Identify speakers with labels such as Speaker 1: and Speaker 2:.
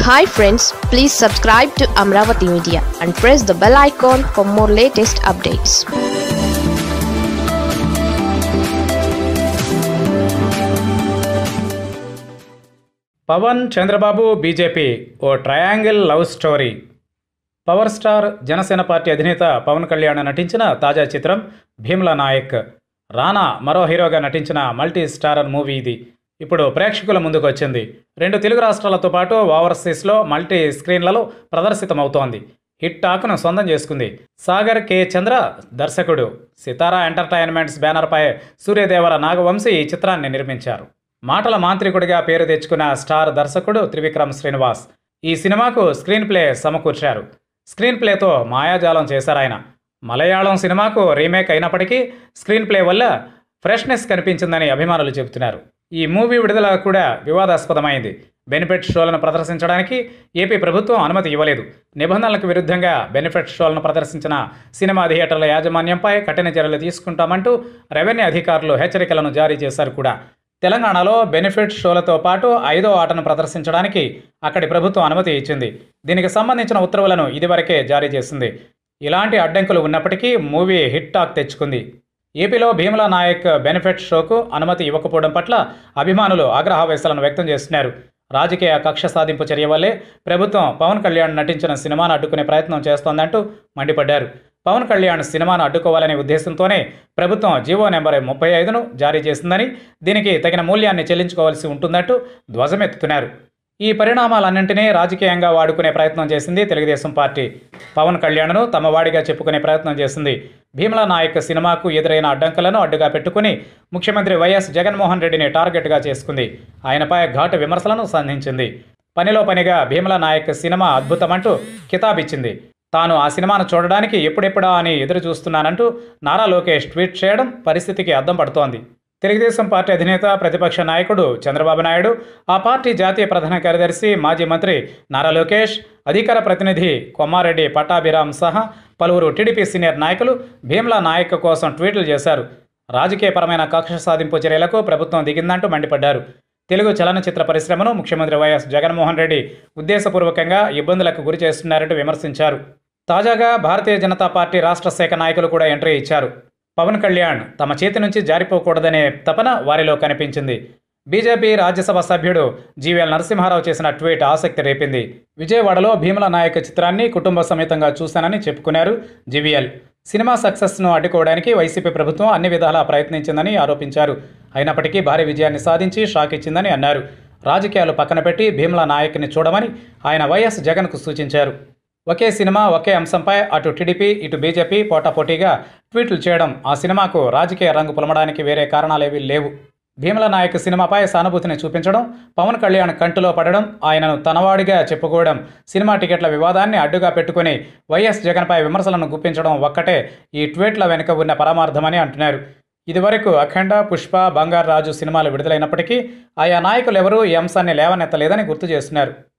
Speaker 1: hi friends please subscribe to Amaravati media and press the bell icon for more latest updates
Speaker 2: Pavan Chandrababu BJP ఓ triangle love story power star Janasena party అధినేత పవన్ కళ్యాణ్ నటించిన తాజా చిత్రం భీమ్లా నాయక్ రానా మరో హీరోగా నటించిన మల్టీ స్టారర్ మూవీ ఇది ఇప్పుడు ప్రేక్షకుల ముందుకు వచ్చింది రెండు తెలుగు రాష్ట్రాలతో పాటు ఓవర్సీస్లో మల్టీ స్క్రీన్లలో ప్రదర్శితమవుతోంది హిట్ టాక్ను సొంతం చేసుకుంది సాగర్ కె చంద్ర దర్శకుడు సితారా ఎంటర్టైన్మెంట్స్ బ్యానర్పై సూర్యదేవర నాగవంశీ ఈ చిత్రాన్ని నిర్మించారు మాటల మాంత్రికుడిగా పేరు తెచ్చుకున్న స్టార్ దర్శకుడు త్రివిక్రమ్ శ్రీనివాస్ ఈ సినిమాకు స్క్రీన్ ప్లే సమకూర్చారు స్క్రీన్ ప్లేతో మాయాజాలం చేశారాయన మలయాళం సినిమాకు రీమేక్ అయినప్పటికీ స్క్రీన్ ప్లే వల్ల ఫ్రెష్నెస్ కనిపించిందని అభిమానులు చెబుతున్నారు ఈ మూవీ విడుదల కూడా వివాదాస్పదమైంది బెనిఫిట్ షోలను ప్రదర్శించడానికి ఏపీ ప్రభుత్వం అనుమతి ఇవ్వలేదు నిబంధనలకు విరుద్ధంగా బెనిఫిట్ షోలను ప్రదర్శించిన సినిమా థియేటర్ల యాజమాన్యంపై కఠిన చర్యలు తీసుకుంటామంటూ రెవెన్యూ అధికారులు హెచ్చరికలను జారీ చేశారు కూడా తెలంగాణలో బెనిఫిట్ షోలతో పాటు ఐదో ఆటను ప్రదర్శించడానికి అక్కడి ప్రభుత్వం అనుమతి ఇచ్చింది దీనికి సంబంధించిన ఉత్తర్వులను ఇదివరకే జారీ చేసింది ఇలాంటి అడ్డంకులు ఉన్నప్పటికీ మూవీ హిట్ టాక్ తెచ్చుకుంది ఏపీలో భీమలా నాయక్ బెనిఫిట్ షోకు అనుమతి ఇవ్వకపోవడం పట్ల అభిమానులు ఆగ్రహావేశాలను వ్యక్తం చేస్తున్నారు రాజకీయ కక్ష సాధింపు చర్య వల్లే ప్రభుత్వం పవన్ కళ్యాణ్ నటించిన సినిమాను అడ్డుకునే ప్రయత్నం చేస్తోందంటూ మండిపడ్డారు పవన్ కళ్యాణ్ సినిమాను అడ్డుకోవాలనే ఉద్దేశంతోనే ప్రభుత్వం జీవో నెంబర్ ముప్పై ఐదును జారీ చేసిందని దీనికి తగిన మూల్యాన్ని చెల్లించుకోవాల్సి ఉంటుందంటూ ధ్వజమెత్తుతున్నారు ఈ పరిణామాలన్నింటినీ రాజకీయంగా వాడుకునే ప్రయత్నం చేసింది తెలుగుదేశం పార్టీ పవన్ కళ్యాణ్ను తమ వాడిగా చెప్పుకునే ప్రయత్నం చేసింది భీమలా నాయక్ సినిమాకు ఎదురైన అడ్డంకులను అడ్డుగా పెట్టుకుని ముఖ్యమంత్రి వైఎస్ జగన్మోహన్ రెడ్డిని టార్గెట్గా చేసుకుంది ఆయనపై ఘాటు విమర్శలను సంధించింది పనిలో పనిగా భీమలా నాయక్ సినిమా అద్భుతమంటూ కితాబిచ్చింది తాను ఆ సినిమాను చూడడానికి ఎప్పుడెప్పుడా అని ఎదురు చూస్తున్నానంటూ నారా లోకేష్ ట్వీట్ చేయడం పరిస్థితికి అద్దం పడుతోంది తెలుగుదేశం పార్టీ అధినేత ప్రతిపక్ష నాయకుడు చంద్రబాబు నాయుడు ఆ పార్టీ జాతీయ ప్రధాన కార్యదర్శి మాజీ మంత్రి నారా లోకేష్ అధికార ప్రతినిధి కొమ్మారెడ్డి పట్టాభిరామ్ సహా పలువురు టీడీపీ సీనియర్ నాయకులు భీమ్లా నాయక్ కోసం ట్వీట్లు చేశారు రాజకీయపరమైన కక్ష సాధింపు చర్యలకు ప్రభుత్వం దిగిందంటూ మండిపడ్డారు తెలుగు చలనచిత్ర పరిశ్రమను ముఖ్యమంత్రి వైఎస్ జగన్మోహన్ రెడ్డి ఉద్దేశపూర్వకంగా ఇబ్బందులకు గురి చేస్తున్నారంటూ విమర్శించారు తాజాగా భారతీయ జనతా పార్టీ రాష్ట్ర శాఖ నాయకులు కూడా ఎంట్రీ ఇచ్చారు పవన్ కళ్యాణ్ తమ చేతి నుంచి జారిపోకూడదనే తపన వారిలో కనిపించింది బీజేపీ రాజ్యసభ సభ్యుడు జీవీఎల్ నరసింహారావు చేసిన ట్వీట్ ఆసక్తి రేపింది విజయవాడలో భీమల నాయక చిత్రాన్ని కుటుంబ సమేతంగా చూశానని చెప్పుకున్నారు జీవీఎల్ సినిమా సక్సెస్ను అడ్డుకోవడానికి వైసీపీ ప్రభుత్వం అన్ని విధాలా ప్రయత్నించిందని ఆరోపించారు అయినప్పటికీ భారీ విజయాన్ని సాధించి షాక్ ఇచ్చిందని అన్నారు రాజకీయాలు పక్కన పెట్టి భీమల నాయక్ని చూడమని ఆయన వైఎస్ జగన్కు సూచించారు ఒకే సినిమా ఒకే అంశంపై అటు టీడీపీ ఇటు బీజేపీ పోటాపోటీగా ట్వీట్లు చేయడం ఆ సినిమాకు రాజకీయ రంగు పులమడానికి వేరే కారణాలేవీ లేవు భీమల నాయక్ సినిమాపై సానుభూతిని చూపించడం పవన్ కళ్యాణ్ కంటిలో పడడం ఆయనను తనవాడిగా చెప్పుకోవడం సినిమా టికెట్ల వివాదాన్ని అడ్డుగా పెట్టుకుని వైఎస్ జగన్పై విమర్శలను గుప్పించడం ఒక్కటే ఈ ట్వీట్ల వెనుక ఉన్న పరమార్థమని అంటున్నారు ఇదివరకు అఖండ పుష్ప బంగారు రాజు సినిమాలు విడుదలైనప్పటికీ ఆయా నాయకులు ఎవరూ ఈ అంశాన్ని లేవనెత్తలేదని గుర్తు చేస్తున్నారు